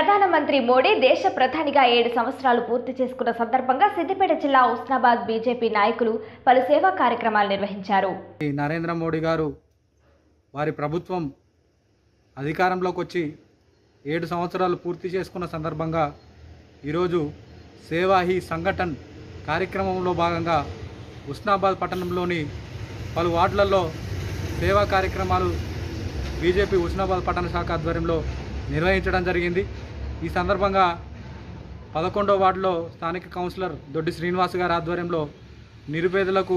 ప్రధానమంత్రి మోడీ దేశ ప్రధానిగా ఏడు సంవత్సరాలు పూర్తి చేసుకున్న సందర్భంగా సిద్దిపేట జిల్లా ఉస్నాబాద్ బీజేపీ నాయకులు పలు సేవా కార్యక్రమాలు నిర్వహించారు ఈ నరేంద్ర మోడీ గారు వారి ప్రభుత్వం అధికారంలోకి వచ్చి ఏడు సంవత్సరాలు పూర్తి చేసుకున్న సందర్భంగా ఈరోజు సేవా హీ సంఘటన్ కార్యక్రమంలో భాగంగా ఉస్నాబాద్ పట్టణంలోని పలు వార్డులలో సేవా కార్యక్రమాలు బీజేపీ ఉస్నాబాద్ పట్టణ శాఖ ఆధ్వర్యంలో నిర్వహించడం జరిగింది ఈ సందర్భంగా పదకొండో వార్డులో స్థానిక కౌన్సిలర్ దొడ్డి శ్రీనివాస్ గారి ఆధ్వర్యంలో నిరుపేదలకు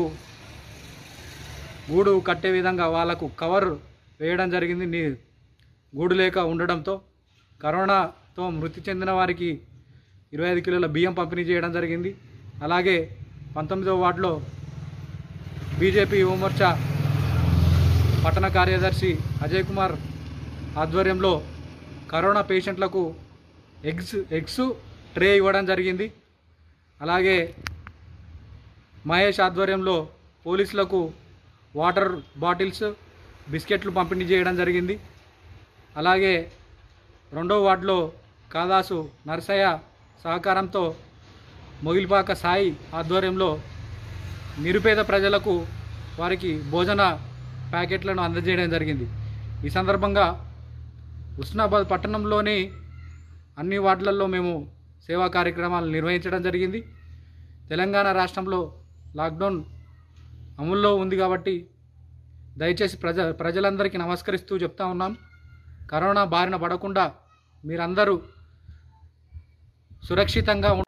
గూడు కట్టే విధంగా వాళ్ళకు కవర్ వేయడం జరిగింది నీ గూడు లేక ఉండడంతో కరోనాతో మృతి చెందిన వారికి ఇరవై ఐదు కిలోల బియ్యం పంపిణీ చేయడం జరిగింది అలాగే పంతొమ్మిదవ వార్డులో బీజేపీ యువమోర్చా పట్టణ కార్యదర్శి అజయ్ కుమార్ ఆధ్వర్యంలో కరోనా పేషెంట్లకు ఎగ్స్ ఎగ్స్ ట్రే ఇవ్వడం జరిగింది అలాగే మహేష్ ఆధ్వర్యంలో పోలీసులకు వాటర్ బాటిల్స్ బిస్కెట్లు పంపిణీ చేయడం జరిగింది అలాగే రెండో వార్డులో కాదాసు నరసయ్య సహకారంతో మొగిలిపాక సాయి ఆధ్వర్యంలో నిరుపేద ప్రజలకు వారికి భోజన ప్యాకెట్లను అందజేయడం జరిగింది ఈ సందర్భంగా ఉస్నాబాద్ పట్టణంలోని అన్ని వార్డులలో మేము సేవా కార్యక్రమాలు నిర్వహించడం జరిగింది తెలంగాణ రాష్ట్రంలో లాక్డౌన్ అమల్లో ఉంది కాబట్టి దయచేసి ప్రజ ప్రజలందరికీ నమస్కరిస్తూ చెప్తా ఉన్నాం కరోనా బారిన పడకుండా మీరందరూ సురక్షితంగా